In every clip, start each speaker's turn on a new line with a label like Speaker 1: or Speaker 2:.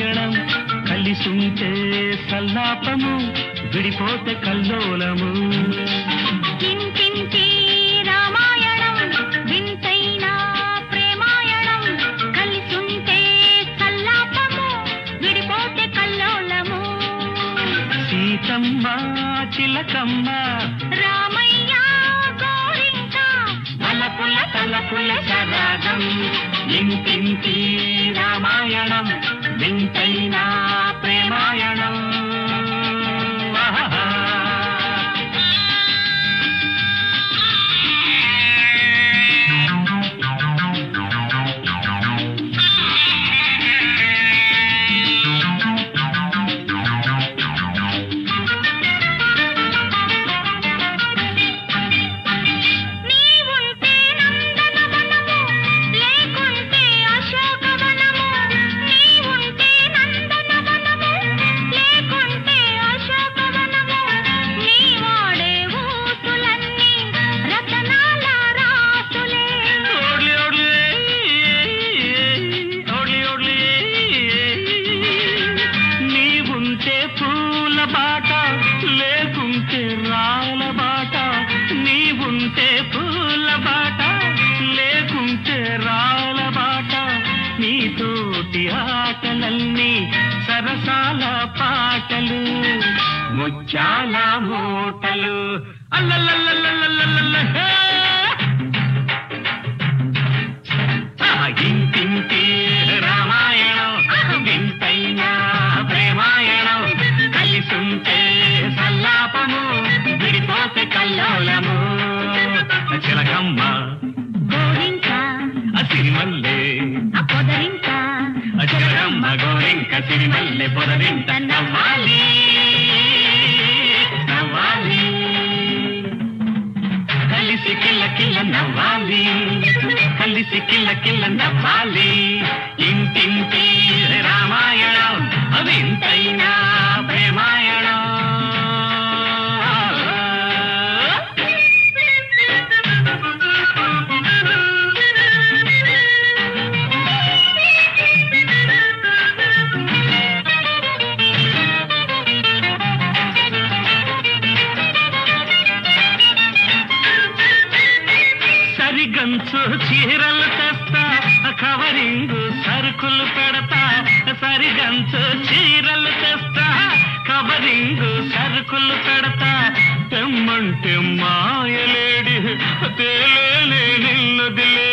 Speaker 1: రామాయణం కలిసుంటే సల్లాపము విడిపోతే కల్లోలము
Speaker 2: ఇంటింటి రామాయణం వింతైన ప్రేమాయణం కలిసుంటే సల్లాపము విడిపోతే కల్లోలము
Speaker 1: సీతమ్మ చిలకమ్మ
Speaker 2: రామయ్య గోరింక
Speaker 1: తలపుల తలపుల సరాగం ఇంటింటి రామాయణం వింతైన ప్రేమాయణం ఆహా.
Speaker 2: నీవుంటే నందనవనము లేకుంటే అశోకవనము నీవుంటే నందనవనము లేకుంటే అశోకవనము నీ వాడే ఊసులన్నీ రతనాల రాసులే
Speaker 1: ఓడ్లి ఓడ్లి ఓడ్లి ఓడ్లి నీవుంటే పూల బాట లేకుంటే రాల బాట నీవుంటే పూల బాట లేకుంటే రాల బాట నీతోటి ఆటలన్నీ సరసాల పాటలు ముచ్చాల మూటలు అల్లల్లల్లల్లల్లల్లల్ల హే! ఆ ఇంటింటి రామాయణం వింతైన ప్రేమాయణం కలిసుంటే సల్లాపము విడిపోతే కల్లోలము చిలకమ్మ
Speaker 2: గోరింక
Speaker 1: సిరిమల్లె
Speaker 2: ఆ పొదరింక
Speaker 1: చిలకమ్మ గోరింక సిరిమల్లె పొదరింట నవ్వాలి నవ్వాలి కలిసి కిల్ల కిల్ల నవ్వాలి కలిసి కిల్ల కిల్ల నవ్వాలి ఇంటింటి రామాయణం అవింతైనా ప్రేమాయణం సరిగంచు చీరలు తెస్తా కవరింగు సరుకులు పెడతా సరిగంచు చీరలు తెస్తా కవరింగు సరుకులు పెడతా తెమ్మంటే మాయలేడి తేలేలే నిన్నదిలే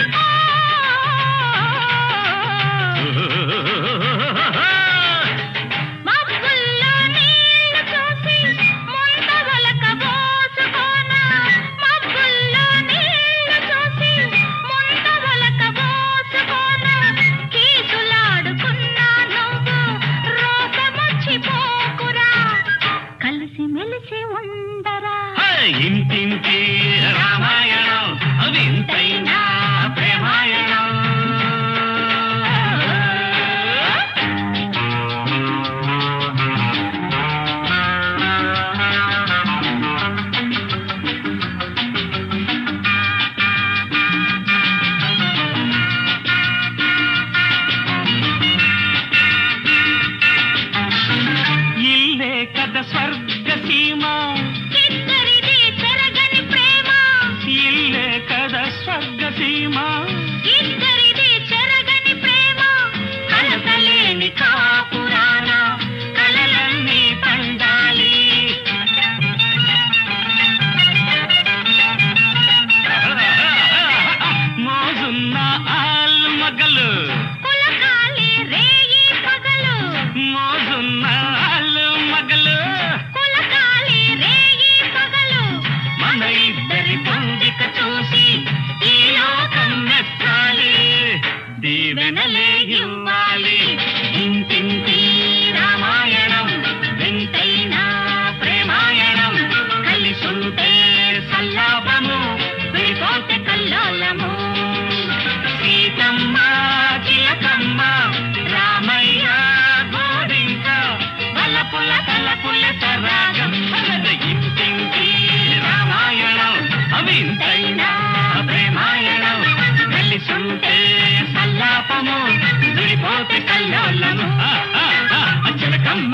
Speaker 2: మబ్బుల్లో నీళ్లు చూసి ముంతవలక పోసుకోనా మబ్బుల్లో నీళ్లు చూసి ముంతవలక పోసుకోనా కీచులాడుకున్నా నువ్వు రోగమొచ్చి పోకురా కలిసి మెలిసి ఉండరా
Speaker 1: ఇంటింటి రామాయణం అవింతైనా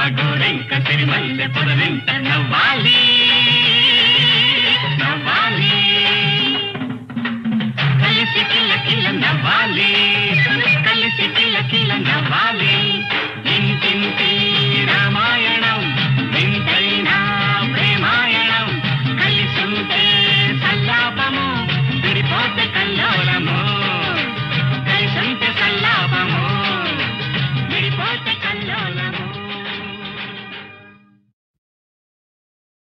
Speaker 1: గోరెంక సిరిమల్లె పొదరింట నవ్వాలి నవ్వాలి కలిసి కిల్ల కిల్ల నవ్వాలి కలిసి కిల్ల కిల్ల నవ్వాలి